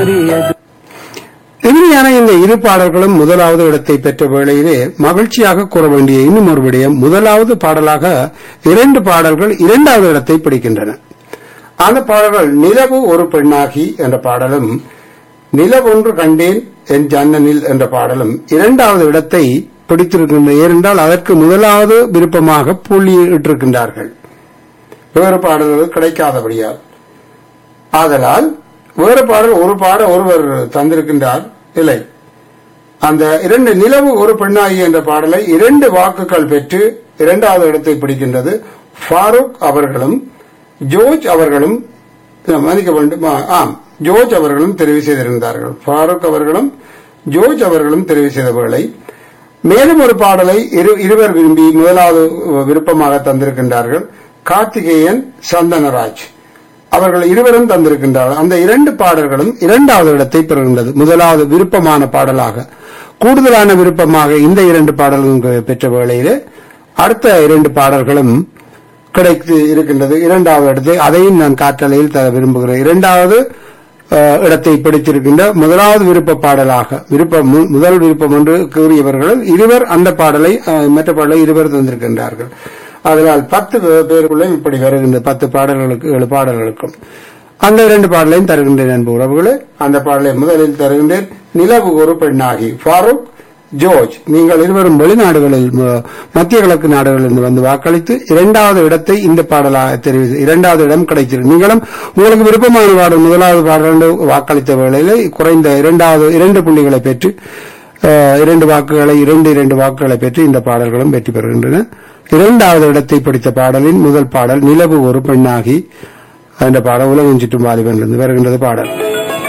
மாறியது இறுதியான இந்த இரு பாடல்களும் முதலாவது இடத்தை பெற்ற வேளையிலே மகிழ்ச்சியாக கூற வேண்டிய இன்னும் ஒரு விடயம் முதலாவது பாடலாக இரண்டு பாடல்கள் இரண்டாவது இடத்தை பிடிக்கின்றன அந்த பாடல்கள் நிலவு ஒரு பெண்ணாகி என்ற பாடலும் நிலவொன்று கண்டேன் என் ஜன்னனில் என்ற பாடலும் இரண்டாவது இடத்தை பிடித்திருக்கின்ற ஏனென்றால் அதற்கு முதலாவது விருப்பமாக புள்ளியிட்டிருக்கின்றார்கள் வேறு பாடல்கள் கிடைக்காதபடியால் ஆதலால் வேறு பாடல் ஒரு பாட ஒருவர் தந்திருக்கின்றார் இல்லை அந்த இரண்டு நிலவு ஒரு பெண்ணாகி என்ற பாடலை இரண்டு வாக்குகள் பெற்று இரண்டாவது இடத்தை பிடிக்கின்றது ஃபாரூக் அவர்களும் ஜோர்ஜ் அவர்களும் இல்ல, மன்னிக்க வேண்டும் ஆ, ஆம் ஜோர்ஜ் அவர்களும் தெரிவு செய்திருந்தார்கள் ஃபாரூக் அவர்களும் ஜோர்ஜ் அவர்களும் தெரிவு செய்த வேளை மேலும் ஒரு பாடலை இரு- இருவர் விரும்பி முதலாவது விருப்பமாக தந்திருக்கின்றார்கள் கார்த்திகேயன் சந்தனராஜ் அவர்கள் இருவரும் தந்திருக்கின்றார்கள் அந்த இரண்டு பாடல்களும் இரண்டாவது இடத்தை பெறுகின்றது முதலாவது விருப்பமான பாடலாக கூடுதலான விருப்பமாக இந்த இரண்டு பாடல்களும் பெற்ற வேளையிலே அடுத்த இரண்டு பாடல்களும் கிடைத்து இருக்கின்றது இரண்டாவது இடத்தை அதையும் நான் காற்றலையில் தர விரும்புகிறேன் இரண்டாவது அஹ், இடத்தை பிடித்திருக்கின்ற முதலாவது விருப்ப பாடலாக விருப்பம் மு- முதல் விருப்பம் என்று கூறியவர்கள் இருவர் அந்த பாடலை அஹ், மற்ற பாடலை இருவர் தந்திருக்கின்றார்கள் அதனால் பத்து பே- பேருக்குள்ளே இப்படி வருகின்ற பத்து பாடல்களுக்கு ஏழு பாடல்களுக்கும் அந்த இரண்டு பாடலையும் தருகின்றேன் அன்பு உறவுகளே அந்த பாடலை முதலில் தருகின்றேன் நிலவு ஒரு பெண்ணாகி ஃபாரூக் ஜோர்ஜ் நீங்கள் இருவரும் வெளிநாடுகளில் ம- மத்திய கிழக்கு நாடுகளில் வந்து வாக்களித்து இரண்டாவது இடத்தை இந்த பாடலாக தெரிவு செய்- இரண்டாவது இடம் கிடைத்திருக்கு நீங்களும் உங்களுக்கு விருப்பமான பாடல் முதலாவது பாடல் என்று வாக்களித்த வேளையில் குறைந்த இரண்டாவது இரண்டு புள்ளிகளை பெற்று அஹ், இரண்டு வாக்குகளை இரண்டு இரண்டு வாக்குகளை பெற்று இந்த பாடல்களும் வெற்றி பெறுகின்றன இரண்டாவது இடத்தை பிடித்த பாடலின் முதல் பாடல் நிலவு ஒரு பெண்ணாகி அந்த பாடல் உலகம் சுற்றும் வாலிபனிலிருந்து வருகின்றது பாடல்